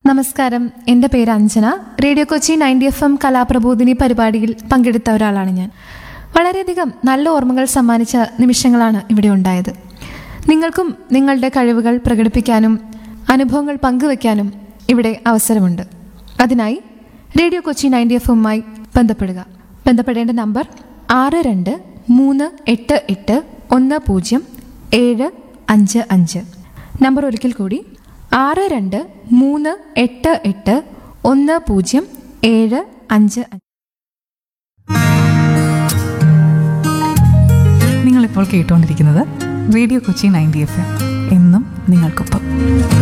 നമസ്കാരം എൻ്റെ പേര് Anjana radio Kochi ninety F M കലാപ്രബോധിനി പരിപാടിയിൽ പങ്കെടുത്ത ഒരാളാണ് ഞാൻ വളരെയധികം നല്ല ഓർമ്മകൾ സമ്മാനിച്ച നിമിഷങ്ങളാണ് ഇവിടെ ഉണ്ടായത് നിങ്ങൾക്കും നിങ്ങളുടെ കഴിവുകൾ പ്രകടിപ്പിക്കാനും അനുഭവങ്ങൾ പങ്കുവെക്കാനും ഇവിടെ അവസരമുണ്ട് അതിനായി റേഡിയോ കൊച്ചി നയൻറ്റി എഫ് എമ്മുമായി ബന്ധപ്പെടുക ബന്ധപ്പെടേണ്ട നമ്പർ ആറ് രണ്ട് മൂന്ന് എട്ട് എട്ട് ഒന്ന് പൂജ്യം ഏഴ് അഞ്ച് അഞ്ച് നമ്പർ ഒരിക്കൽ കൂടി ആറ് രണ്ട് മൂന്ന് എട്ട് എട്ട് ഒന്ന് പൂജ്യം ഏഴ് അഞ്ച് അഞ്ച് നിങ്ങളിപ്പോൾ കേട്ടുകൊണ്ടിരിക്കുന്നത് radio Kochi ninety F M എന്നും നിങ്ങൾക്കൊപ്പം